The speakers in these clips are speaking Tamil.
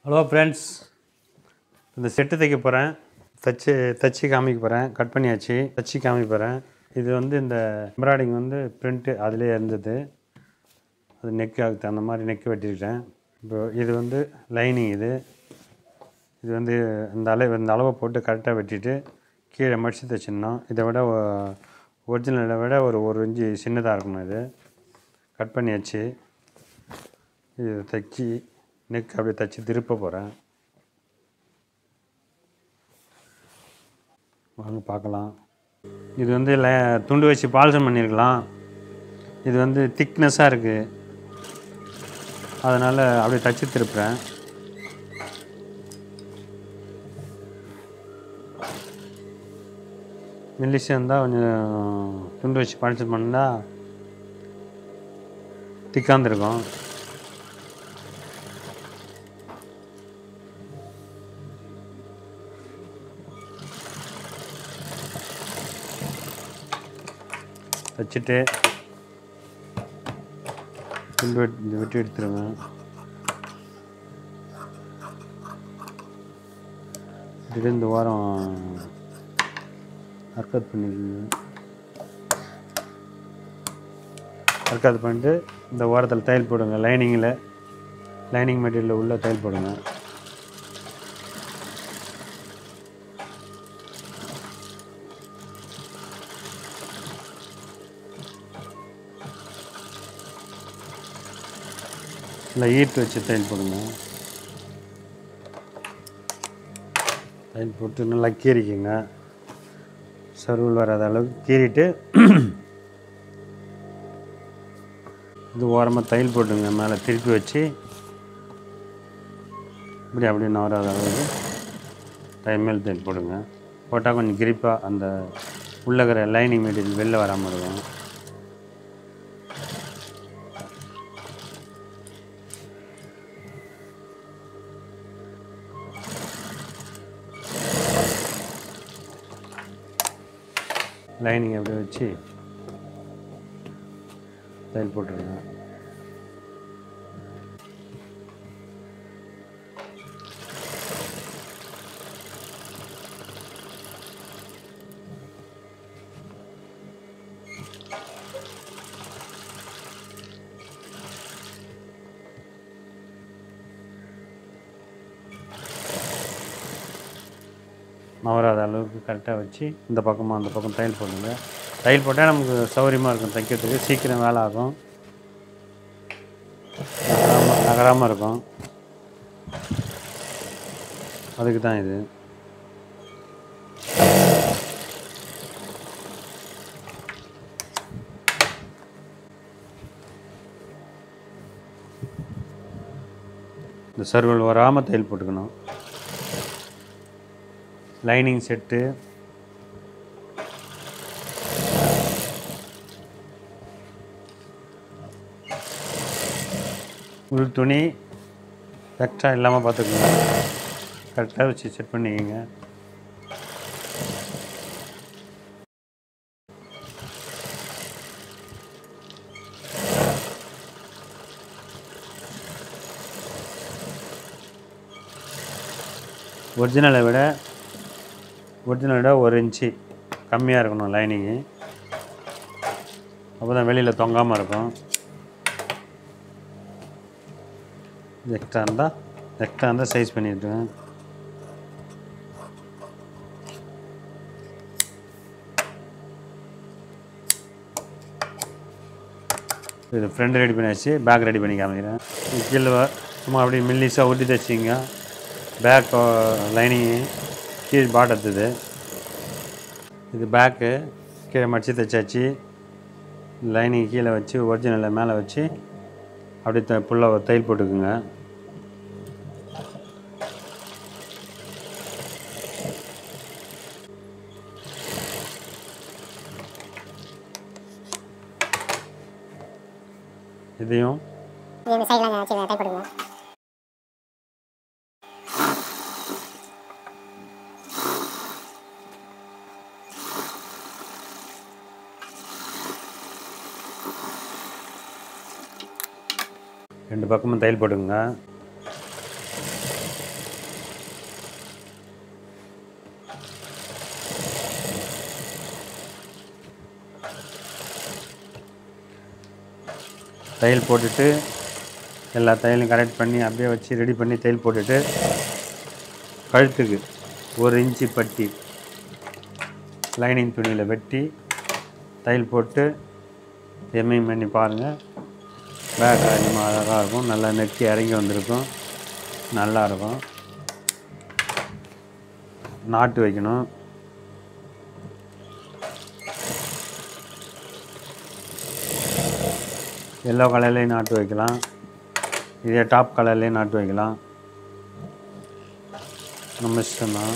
ஹலோ ஃப்ரெண்ட்ஸ் இந்த செட்டு தைக்க போகிறேன் தச்சு தச்சு காமிக்க போகிறேன் கட் பண்ணியாச்சு தச்சு காமிக்க போகிறேன் இது வந்து இந்த எம்ப்ராய்டிங் வந்து பிரிண்ட்டு அதிலே இருந்தது அது நெக்கு அதுக்கு தகுந்த மாதிரி நெக்கு வெட்டியிருக்கேன் இப்போ இது வந்து லைனிங் இது இது வந்து இந்த அளவு இந்த அளவை போட்டு கரெக்டாக வெட்டிட்டு கீழே மடித்து தைச்சிடணும் இதை விட ஒரிஜினலை விட ஒரு ஒரு இன்ச்சு சின்னதாக இருக்கணும் இது கட் பண்ணியாச்சு இது தைச்சி நெக் அப்படியே தைச்சி திருப்ப போகிறேன் வாங்க பார்க்கலாம் இது வந்து ல துண்டு வச்சு பால்சம் பண்ணியிருக்கலாம் இது வந்து திக்னஸாக இருக்குது அதனால் அப்படியே தச்சு திருப்புறேன் மெல்லிசாக இருந்தால் கொஞ்சம் துண்டு வச்சு பால்சம் பண்ணால் திக்காந்துருக்கும் வச்சுட்டு துண்டு வெட்டி வெட்டி எடுத்துருங்க வெட்டிட்டு இந்த வாரம் அர்க்கத் பண்ணிக்கோங்க அர்க்கத் பண்ணிட்டு இந்த வாரத்தில் தையல் போடுங்க லைனிங்கில் லைனிங் மெட்டீரியலில் உள்ள தையல் போடுங்க இல்லை ஈர்த்து வச்சு தையல் போடுங்க தையல் போட்டு நல்லா கீறிக்குங்க சருவல் வராத அளவுக்கு கீறிட்டு இது ஓரமாக தையல் போட்டுங்க மேலே திருப்பி வச்சு இப்படி அப்படியே நவராத அளவுக்கு தையல் மேல் தையல் போடுங்க போட்டால் கொஞ்சம் கிரிப்பாக அந்த உள்ளக்கிற லைனிங் மெட்டீரியல் வெளில வராமல் இருக்கும் லைனிங் அப்படியே வச்சு தையல் போட்டுருங்க நவராத அளவுக்கு கரெக்டாக வச்சு இந்த பக்கமாக அந்த பக்கம் தையல் போடுங்க தையல் போட்டால் நமக்கு சௌகரியமாக இருக்கும் தைக்கிறதுக்கு சீக்கிரம் வேலை ஆகும் நகராமல் நகராமல் இருக்கும் அதுக்கு தான் இது இந்த சர்வல் வராமல் தையல் போட்டுக்கணும் லைனிங் செட்டு உள் துணி எக்ஸ்ட்ரா இல்லாமல் பார்த்துக்கோங்க கரெக்டாக வச்சு செட் பண்ணிக்கோங்க ஒரிஜினலை விட ஒரிஜினலை விட ஒரு இன்ச்சு கம்மியாக இருக்கணும் லைனிங்கு அப்போ தான் வெளியில் தொங்காமல் இருக்கும் எக்ஸ்ட்ரா இருந்தால் எக்ஸ்ட்ரா இருந்தால் சைஸ் பண்ணிவிட்டுருவேன் இது ஃப்ரண்ட் ரெடி பண்ணியாச்சு பேக் ரெடி பண்ணி காமிக்கிறேன் இது கீழே வ- சும்மா அப்படியே மில்லிஸாக ஒட்டி தைச்சிங்க பேக் லைனிங்கு கீழ் பாட்டத்துது இது பேக்கு கீழே மடித்து தைச்சாச்சு லைனிங் கீழே வச்சு ஒரிஜினலை மேலே வச்சு அப்படியே த ஃபுல்லாக தையல் போட்டுக்குங்க இதையும் இந்த சைடில் வச்சு டைப் போடுங்க ரெண்டு பக்கமும் தையல் போட்டுங்க தையல் போட்டுட்டு எல்லா தையலையும் கரெக்ட் பண்ணி அப்படியே வச்சு ரெடி பண்ணி தையல் போட்டுட்டு கழுத்துக்கு ஒரு இன்ச்சு பட்டி லைனிங் துணியில் வெட்டி தையல் போட்டு எம்மிங் பண்ணி பாருங்கள் பேக் அதிகமாக அழகாக இருக்கும் நல்லா நெக்கி இறங்கி வந்திருக்கும் நல்லா இருக்கும் நாட்டு வைக்கணும் எல்லோ கலர்லேயும் நாட்டு வைக்கலாம் இதே டாப் கலர்லேயும் நாட்டு வைக்கலாம் நம்ம இஷ்டம்தான்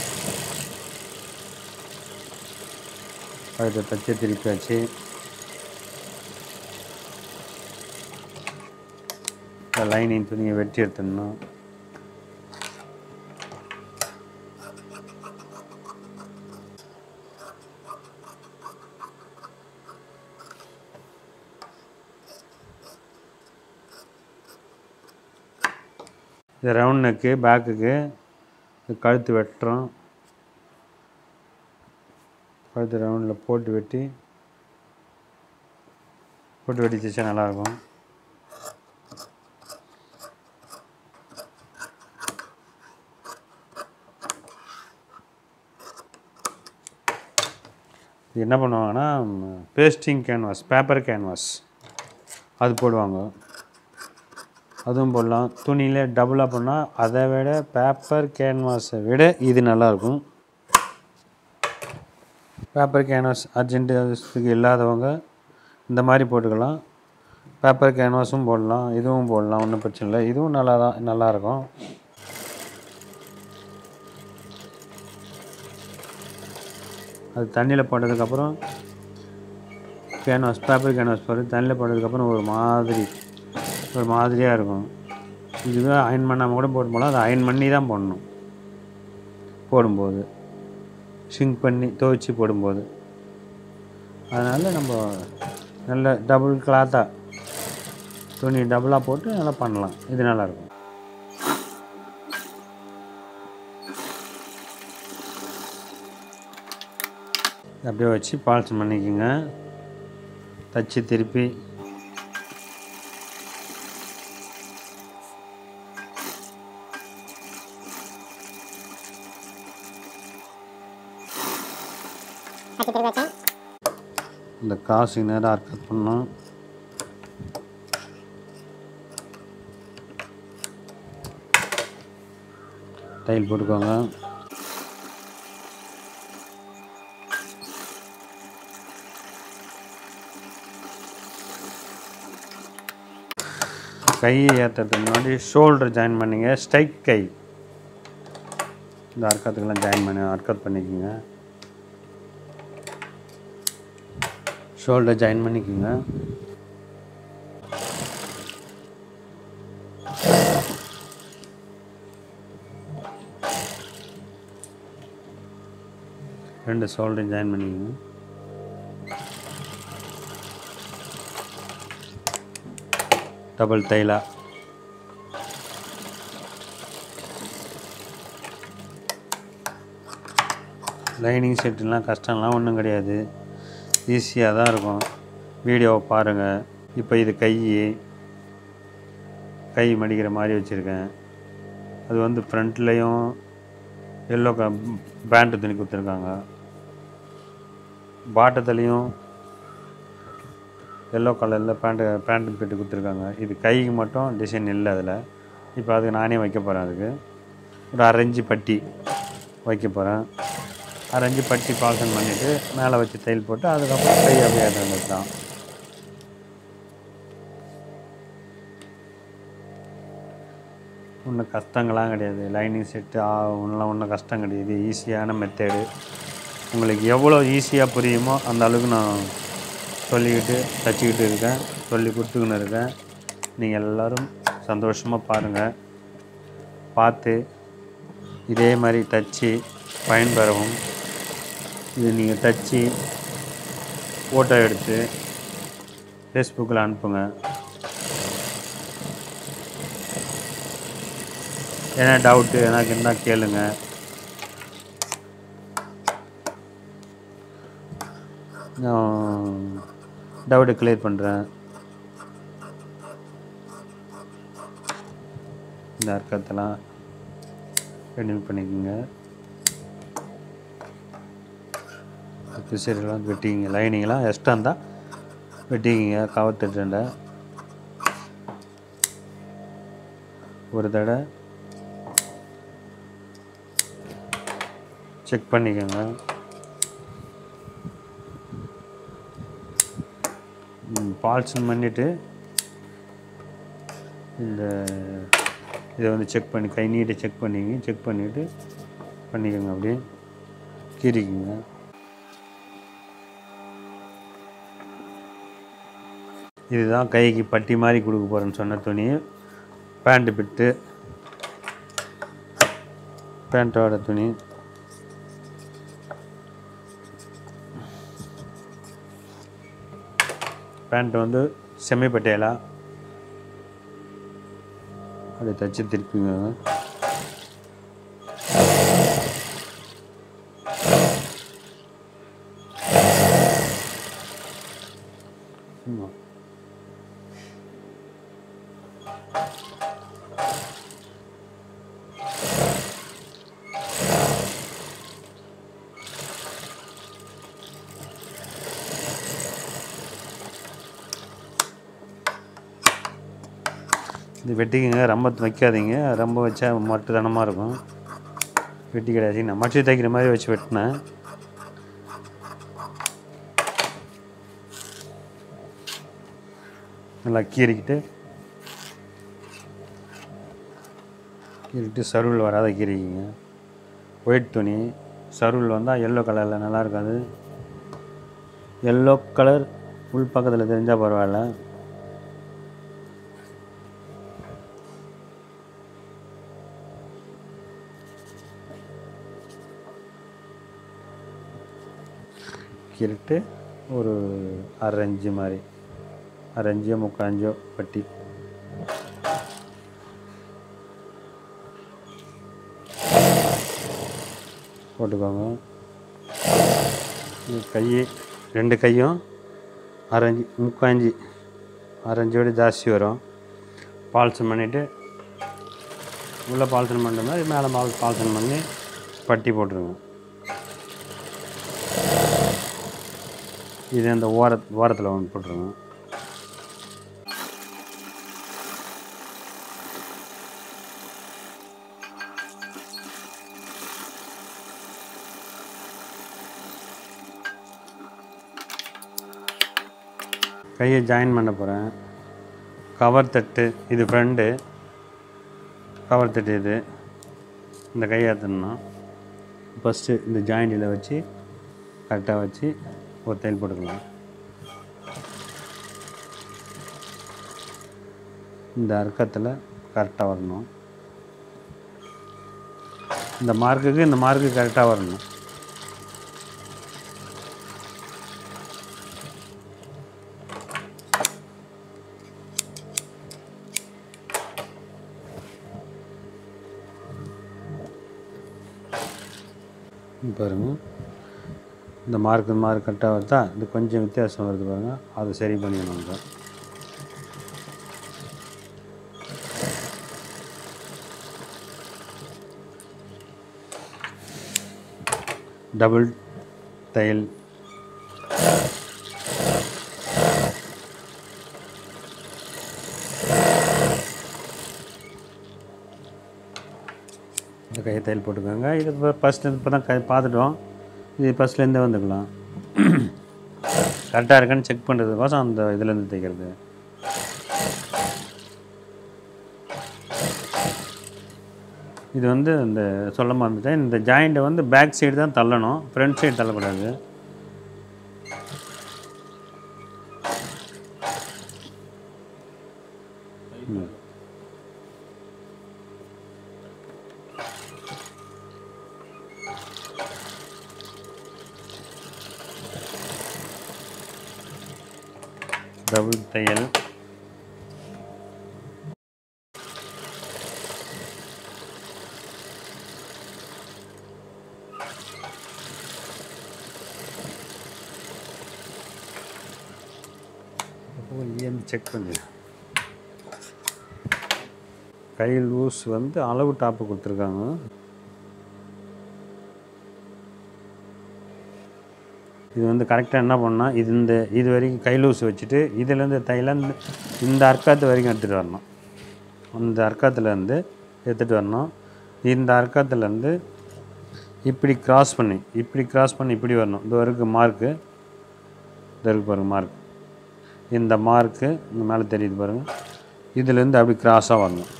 கழுத்தை தச்சு திருப்பி வச்சு லைனிங் துணியை வெட்டி எடுத்துடணும் இது ரவுண்ட் நெக்கு பேக்குக்கு இது கழுத்து வெட்டுறோம் கழுத்து ரவுண்டில் போட்டு வெட்டி போட்டு வெட்டி தைச்சா நல்லாயிருக்கும் இது என்ன பண்ணுவாங்கன்னா பேஸ்டிங் கேன்வாஸ் பேப்பர் கேன்வாஸ் அது போடுவாங்க அதுவும் போடலாம் துணியில் டபுளாக பண்ணால் அதை விட பேப்பர் கேன்வாஸை விட இது நல்லாயிருக்கும் பேப்பர் கேன்வாஸ் அர்ஜென்ட் அவசரத்துக்கு இல்லாதவங்க இந்த மாதிரி போட்டுக்கலாம் பேப்பர் கேன்வாஸும் போடலாம் இதுவும் போடலாம் ஒன்றும் பிரச்சனை இல்லை இதுவும் நல்லா தான் நல்லாயிருக்கும் அது தண்ணியில் போட்டதுக்கப்புறம் கேன்வாஸ் பேப்பர் கேன்வாஸ் போட்டு தண்ணியில் போட்டதுக்கப்புறம் ஒரு மாதிரி ஒரு மாதிரியாக இருக்கும் இதுவே அயன் பண்ணாமல் கூட போட்டு போகலாம் அதை அயன் பண்ணி தான் போடணும் போடும்போது ஷிங்க் பண்ணி துவைச்சி போடும்போது அதனால் நம்ம நல்ல டபுள் கிளாத்தாக துணி டபுளாக போட்டு நல்லா பண்ணலாம் இது நல்லாயிருக்கும் அப்படியே வச்சு பால்சம் பண்ணிக்கோங்க தச்சு திருப்பி தச்சு திருப்பி வச்சேன் இந்த காசு நேரம் அர்க்கத் பண்ணோம் டைல் போட்டுக்கோங்க கையை ஏற்றுறதுக்கு முன்னாடி ஷோல்டர் ஜாயின் பண்ணிங்க ஸ்ட்ரைக் கை இந்த அர்க்கத்துக்கெல்லாம் ஜாயின் பண்ணி அர்க்கத் பண்ணிக்கோங்க ஷோல்டர் ஜாயின் பண்ணிக்கோங்க ரெண்டு ஷோல்டர் ஜாயின் பண்ணிக்கோங்க டபுள் தைலா லைனிங் செட்டுலாம் கஷ்டம்லாம் ஒன்றும் கிடையாது ஈஸியாக தான் இருக்கும் வீடியோவை பாருங்கள் இப்போ இது கை கை மடிக்கிற மாதிரி வச்சுருக்கேன் அது வந்து ஃப்ரண்ட்லேயும் எல்லோ க பேண்ட்டு துணி கொடுத்துருக்காங்க பாட்டத்துலேயும் எல்லோ கலரில் பேண்ட்டு பேண்ட்டு பெட்டு கொடுத்துருக்காங்க இது கைக்கு மட்டும் டிசைன் இல்லை அதில் இப்போ அதுக்கு நானே வைக்க போகிறேன் அதுக்கு ஒரு அரைஞ்சி பட்டி வைக்க போகிறேன் அரைஞ்சி பட்டி பால்சன் பண்ணிவிட்டு மேலே வச்சு தையல் போட்டு அதுக்கப்புறம் கை அப்படியே எடுத்து தான் ஒன்றும் கஷ்டங்களாம் கிடையாது லைனிங் செட்டு ஒன்றும் ஒன்றும் கஷ்டம் கிடையாது ஈஸியான மெத்தேடு உங்களுக்கு எவ்வளோ ஈஸியாக புரியுமோ அந்த அளவுக்கு நான் சொல்லிக்கிட்டு தச்சுக்கிட்டு இருக்கேன் சொல்லி கொடுத்துக்கின்னு இருக்கேன் நீங்கள் எல்லோரும் சந்தோஷமாக பாருங்கள் பார்த்து இதே மாதிரி தச்சு பயன்பெறவும் இது நீங்கள் தச்சு ஃபோட்டோ எடுத்து ஃபேஸ்புக்கில் அனுப்புங்க என்ன டவுட்டு எனக்கு என்ன கேளுங்க நான் டவுட்டை கிளியர் பண்ணுறேன் இந்த அர்க்கத்தெல்லாம் ரெடி பண்ணிக்கோங்க பிசைலாம் வெட்டிக்கிங்க லைனிங்லாம் எக்ஸ்ட்ரா இருந்தால் வெட்டிக்கிங்க கவர் தட்டுண்ட ஒரு தடவை செக் பண்ணிக்கோங்க பால்சன் பண்ணிவிட்டு இந்த இதை வந்து செக் பண்ணி கை நீட்டை செக் பண்ணிங்க செக் பண்ணிவிட்டு பண்ணிக்கோங்க அப்படியே கீறிக்குங்க இதுதான் கைக்கு பட்டி மாதிரி கொடுக்க போகிறேன்னு சொன்ன துணி பேண்ட்டு பிட்டு பேண்ட்டோட துணி பேண்ட் வந்து செமி பட்டேலா அப்படியே தச்சு திருப்பிங்க ஆமா. இது வெட்டிக்கங்க ரொம்ப வைக்காதீங்க ரொம்ப வச்சா மட்டு தனமாக இருக்கும் வெட்டி கிடையாது நான் மட்டி தைக்கிற மாதிரி வச்சு வெட்டினேன் நல்லா கீறிக்கிட்டு கீறிட்டு சருள் வராத கீறிக்கிங்க ஒயிட் துணி சருள் வந்தால் எல்லோ கலரில் நல்லா இருக்காது எல்லோ கலர் உள் பக்கத்தில் தெரிஞ்சால் பரவாயில்ல கீறிட்டு ஒரு அரை இன்ச்சு மாதிரி அரை இன்ச்சோ முக்கால் இன்ச்சோ பட்டி போட்டுக்கோங்க இது கை ரெண்டு கையும் அரைஞ்சி முக்காஞ்சி அரைஞ்சோடு ஜாஸ்தி வரும் பால்சன் பண்ணிவிட்டு உள்ளே பால்சன் பண்ணுற மாதிரி மேலே பால் பால்சன் பண்ணி பட்டி போட்டுருங்க இது அந்த ஓர ஓரத்தில் ஒன்று போட்டுருங்க கையை ஜாயின் பண்ண போகிறேன் கவர் தட்டு இது ஃப்ரண்டு கவர் தட்டு இது இந்த கையை ஏற்றணும் ஃபஸ்ட்டு இந்த ஜாயிண்டில் வச்சு கரெக்டாக வச்சு ஒரு தையல் போட்டுக்கலாம் இந்த அர்க்கத்தில் கரெக்டாக வரணும் இந்த மார்க்குக்கு இந்த மார்க்கு கரெக்டாக வரணும் இங்க பாருங்க இந்த மார்க் இந்த மார்க் கரெக்டாக வருதா இது கொஞ்சம் வித்தியாசம் வருது பாருங்க அதை சரி பண்ணிடணும் இங்க. டபுள் தையல் இந்த கையை தையல் போட்டுக்கோங்க இது இப்போ ஃபஸ்ட்டு இப்போ தான் கை பார்த்துட்டோம் இது ஃபஸ்ட்லேருந்தே வந்துக்கலாம் கரெக்டாக இருக்கான்னு செக் பண்ணுறதுக்கோசம் அந்த இதுலேருந்து தைக்கிறது இது வந்து இந்த சொல்ல மறந்துட்டேன் இந்த ஜாயிண்ட்டை வந்து பேக் சைடு தான் தள்ளணும் ஃப்ரண்ட் சைடு தள்ளக்கூடாது ம். டபுள் தையல் இங்கேருந்து செக் பண்ணு கை லூஸ் வந்து அளவு டாப்பு கொடுத்துருக்காங்க இது வந்து கரெக்டாக என்ன பண்ணால் இது இந்த இது வரைக்கும் கை லூஸ் வச்சுட்டு இதுலேருந்து தைலேருந்து இந்த அர்க்காத்து வரைக்கும் எடுத்துகிட்டு வரணும் அந்த அர்க்காத்துலேருந்து எடுத்துகிட்டு வரணும் இந்த அர்க்காத்துலேருந்து இப்படி கிராஸ் பண்ணி இப்படி கிராஸ் பண்ணி இப்படி வரணும் இது வரைக்கும் மார்க்கு இது இருக்கு பாருங்கள் மார்க் இந்த மார்க்கு இந்த மேலே தெரியுது பாருங்கள் இதுலேருந்து அப்படி கிராஸாக வரணும்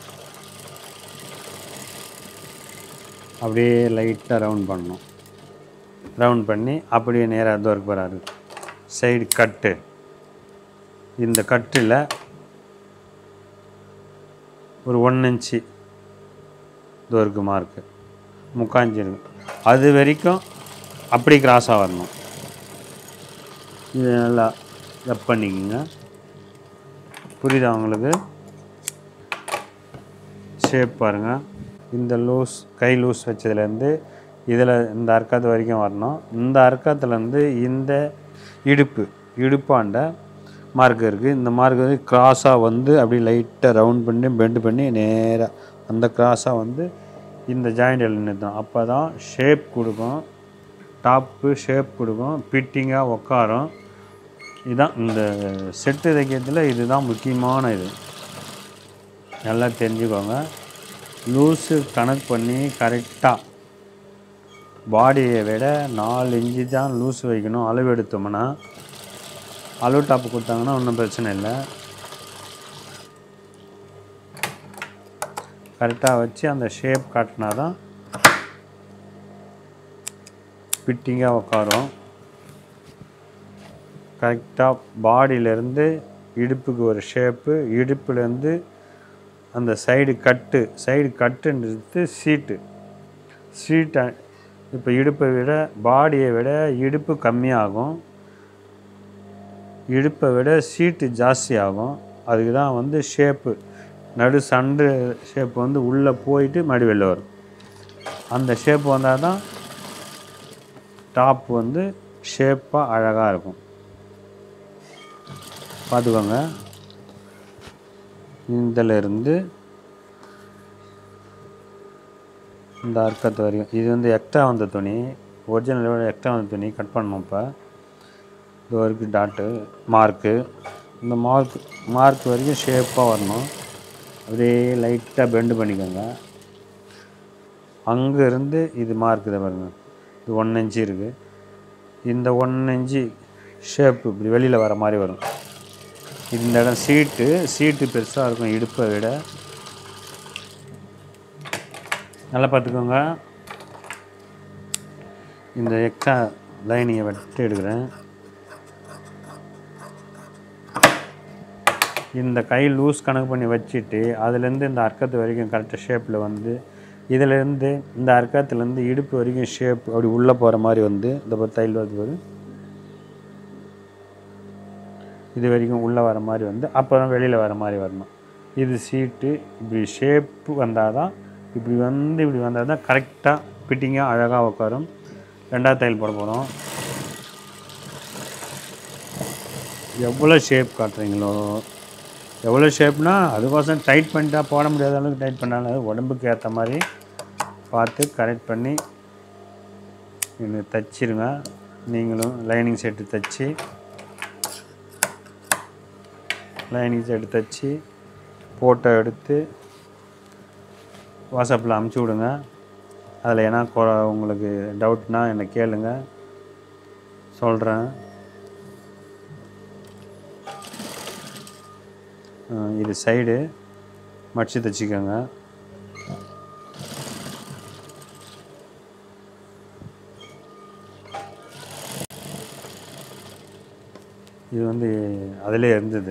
அப்படியே லைட்டாக ரவுண்ட் பண்ணணும் ரவுண்ட் பண்ணி அப்படியே நேராக இது வரைக்கும் வராரு சைடு கட்டு இந்த கட்டில் ஒரு ஒன் இன்ச்சு இது இருக்கு மார்க்கு முக்காஞ்சு இருக்கு அது வரைக்கும் அப்படி கிராஸாக வரணும் இது நல்லா ரப் பண்ணிக்கோங்க புரியுதா உங்களுக்கு ஷேப் பாருங்கள் இந்த லூஸ் கை லூஸ் வச்சதுலேருந்து இதில் இந்த அர்க்காத்து வரைக்கும் வரணும் இந்த அர்க்காத்துலேருந்து இந்த இடுப்பு இடுப்பாண்ட மார்க் இருக்குது இந்த மார்க் வந்து கிராஸாக வந்து அப்படி லைட்டாக ரவுண்ட் பண்ணி பெண்டு பண்ணி நேராக அந்த கிராஸாக வந்து இந்த ஜாயிண்டில் நிறுத்தும் அப்போ தான் ஷேப் கொடுக்கும் டாப்பு ஷேப் கொடுக்கும் ஃபிட்டிங்காக உட்காரும் இதுதான் இந்த செட்டு தைக்கிறதுல இதுதான் முக்கியமான இது நல்லா தெரிஞ்சுக்கோங்க லூஸு கணக்கு பண்ணி கரெக்டாக பாடியை விட நாலு இன்ச்சு தான் லூஸ் வைக்கணும் அளவு எடுத்தோம்னா அளவு டாப்பு கொடுத்தாங்கன்னா ஒன்றும் பிரச்சனை இல்லை கரெக்டாக வச்சு அந்த ஷேப் காட்டினா தான் ஃபிட்டிங்காக உட்காரும் கரெக்டாக பாடியிலேருந்து இடுப்புக்கு ஒரு ஷேப்பு இடுப்புலேருந்து அந்த சைடு கட்டு சைடு கட்டுன்றது சீட்டு சீட்டை இப்போ இடுப்பை விட பாடியை விட இடுப்பு கம்மியாகும் இடுப்பை விட சீட்டு ஜாஸ்தி ஆகும் அதுக்கு தான் வந்து ஷேப்பு நடு சண்டு ஷேப் வந்து உள்ளே போயிட்டு மறுபடி வெளில வரும் அந்த ஷேப் வந்தால் தான் டாப் வந்து ஷேப்பாக அழகாக இருக்கும் பார்த்துக்கோங்க இதிலிருந்து இந்த அர்க்கத்து வரைக்கும் இது வந்து எக்ஸ்ட்ரா வந்த துணி ஒரிஜினலை விட எக்ஸ்ட்ரா வந்த துணி கட் பண்ணணும் இப்போ இது வரைக்கும் டாட்டு மார்க்கு இந்த மார்க் மார்க் வரைக்கும் ஷேப்பாக வரணும் அப்படியே லைட்டாக பெண்டு பண்ணிக்கோங்க அங்கேருந்து இது மார்க் இதை பாருங்க இது ஒன் இன்ச்சு இருக்குது இந்த ஒன் இன்ச்சு ஷேப் இப்படி வெளியில் வர மாதிரி வரும் இந்த இடம் சீட்டு சீட்டு பெருசாக இருக்கும் இடுப்பை விட நல்லா பார்த்துக்கோங்க இந்த எக்ஸ்ட்ரா லைனிங்கை வெட்டி எடுக்கிறேன் இந்த கை லூஸ் கணக்கு பண்ணி வச்சுட்டு அதுலேருந்து இந்த அர்க்கத்து வரைக்கும் கரெக்டாக ஷேப்பில் வந்து இதிலேருந்து இந்த அர்க்கத்துலேருந்து இடுப்பு வரைக்கும் ஷேப் அப்படி உள்ளே போகிற மாதிரி வந்து இந்த ஒரு தையல் வந்து பாரு இது வரைக்கும் உள்ளே வர மாதிரி வந்து அப்புறம் வெளியில் வர மாதிரி வரணும் இது சீட்டு இப்படி ஷேப்பு வந்தால் தான் இப்படி வந்து இப்படி வந்தால் தான் கரெக்டாக ஃபிட்டிங்காக அழகாக உட்காரும் ரெண்டாவது தையல் போட போகிறோம் எவ்வளோ ஷேப் காட்டுறீங்களோ எவ்வளோ ஷேப்னா அதுக்கோசரம் டைட் பண்ணிட்டா போட முடியாத அளவுக்கு டைட் பண்ணாலும் அது உடம்புக்கு ஏற்ற மாதிரி பார்த்து கரெக்ட் பண்ணி இது தச்சிருங்க நீங்களும் லைனிங் செட்டு தச்சு லைனிங் செட்டு தச்சு ஃபோட்டோ எடுத்து வாட்ஸ்அப்பில் அமுச்சு விடுங்க அதில் ஏன்னா கொ- உங்களுக்கு டவுட்னா என்னை கேளுங்க சொல்கிறேன் இது சைடு மடிச்சு தைச்சிக்கோங்க இது வந்து அதிலே இருந்தது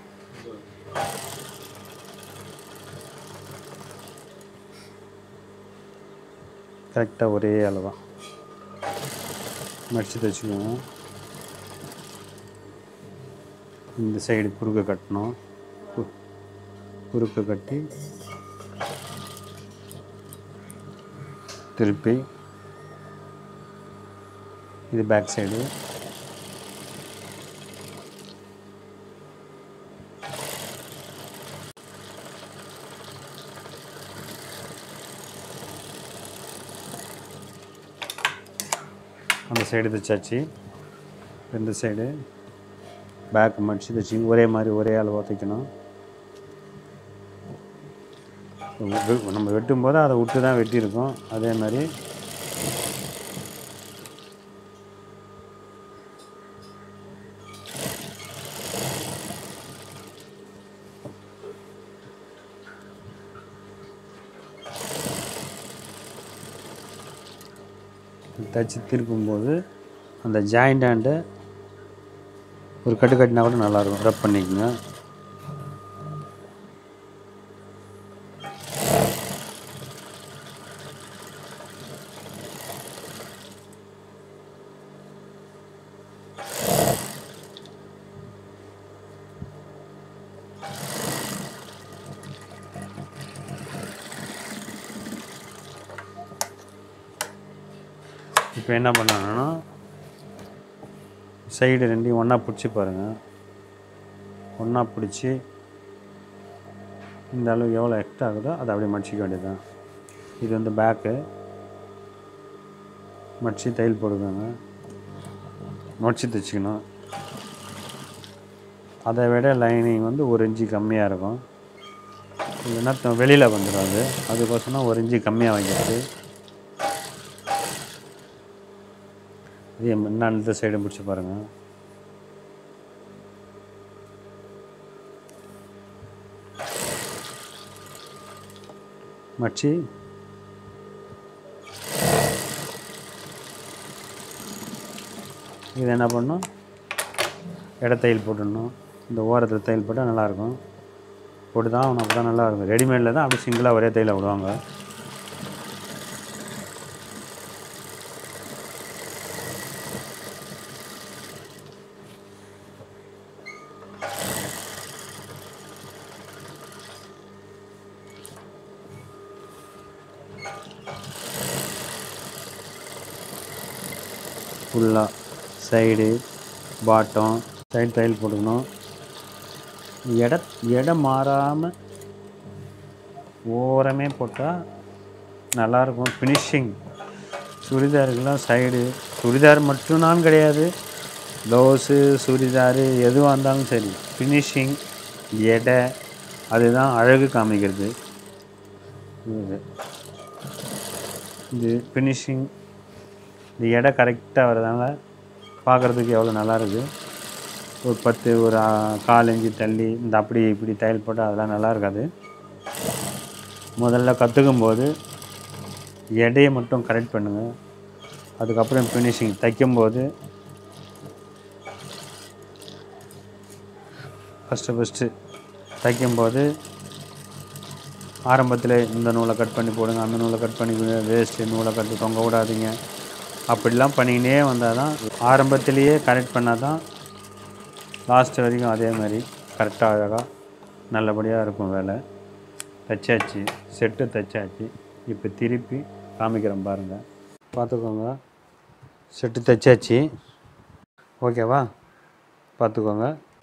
கரெக்டாக ஒரே அளவாக மடித்து தைச்சிக்கோங்க இந்த சைடு குறுக்க கட்டணும் கு- குறுக்க கட்டி திருப்பி இது பேக் சைடு அந்த சைடு தைச்சாச்சு இந்த சைடு பேக் மடிச்சு தைச்சி ஒரே மாதிரி ஒரே அளவாக தைக்கணும் வெ- நம்ம வெட்டும்போது அதை விட்டு தான் வெட்டியிருக்கோம் அதே மாதிரி தைச்சி திருப்பும்போது அந்த ஜாயிண்ட் ஹேண்டை ஒரு கட்டு கட்டினா கூட நல்லாயிருக்கும் ரப் பண்ணிக்கோங்க இப்போ என்ன பண்ணணும்னா சைடு ரெண்டையும் ஒன்றா பிடிச்சி பாருங்கள் ஒன்றா பிடிச்சி இந்த அளவு எவ்வளோ எக்ஸ்ட்ரா ஆகுதோ அதை அப்படியே மடிச்சிக்க வேண்டியதுதான் இது வந்து பேக்கு மடிச்சு தையல் போடுவாங்க மடிச்சு தைச்சிக்கணும் அதை விட லைனிங் வந்து ஒரு இன்ச்சு கம்மியாக இருக்கும் இல்லைன்னா வெளியில் வந்துடும் அது அதுக்கோசரம் தான் ஒரு இன்ச்சு கம்மியாக வைக்கிறது இதே நான் இந்த சைடு பிடிச்சி பாருங்கள் மச்சி இது என்ன பண்ணணும் இட தையல் போட்டுடணும் இந்த ஓரத்தில் தையல் போட்டால் நல்லாயிருக்கும் போட்டு தான் அவனுக்கு அப்போ தான் நல்லாயிருக்கும் ரெடிமேடில் தான் அப்படியே சிங்கிளாக ஒரே தையலை விடுவாங்க ஃபுல்லாக சைடு பாட்டம் சைடு தையல் போட்டுக்கணும் எட இடம் மாறாமல் ஓரமே போட்டால் நல்லாயிருக்கும் ஃபினிஷிங் சுடிதாருக்கெல்லாம் சைடு சுடிதார் மட்டும்தான் கிடையாது ப்ளவுஸு சுடிதாரு எதுவாக இருந்தாலும் சரி ஃபினிஷிங் எடை அதுதான் அழகு காமிக்கிறது இது இது ஃபினிஷிங் இந்த எடை கரெக்டாக வரதுனால பார்க்குறதுக்கு எவ்வளோ நல்லா இருக்கு ஒரு பத்து ஒரு ஆ, கால் இஞ்சி தள்ளி இந்த அப்படி இப்படி தையல் போட்டால் அதெல்லாம் நல்லா இருக்காது முதல்ல கற்றுக்கும் போது எடையை மட்டும் கரெக்ட் பண்ணுங்கள் அதுக்கப்புறம் ஃபினிஷிங் தைக்கும்போது ஃபஸ்ட்டு ஃபஸ்ட்டு தைக்கும்போது ஆரம்பத்தில் இந்த நூலை கட் பண்ணி போடுங்க அந்த நூலை கட் பண்ணி வேஸ்ட்டு நூலை கட்டு தொங்க விடாதீங்க அப்படிலாம் பண்ணிக்கினே வந்தால் தான் ஆரம்பத்திலேயே கரெக்ட் பண்ணால் தான் லாஸ்ட் வரைக்கும் அதே மாதிரி கரெக்டாக அழகாக நல்லபடியாக இருக்கும் வேலை தைச்சாச்சு செட்டு தைச்சாச்சு இப்போ திருப்பி காமிக்கிறேன் பாருங்கள் பார்த்துக்கோங்க செட்டு தைச்சாச்சு ஓகேவா பார்த்துக்கோங்க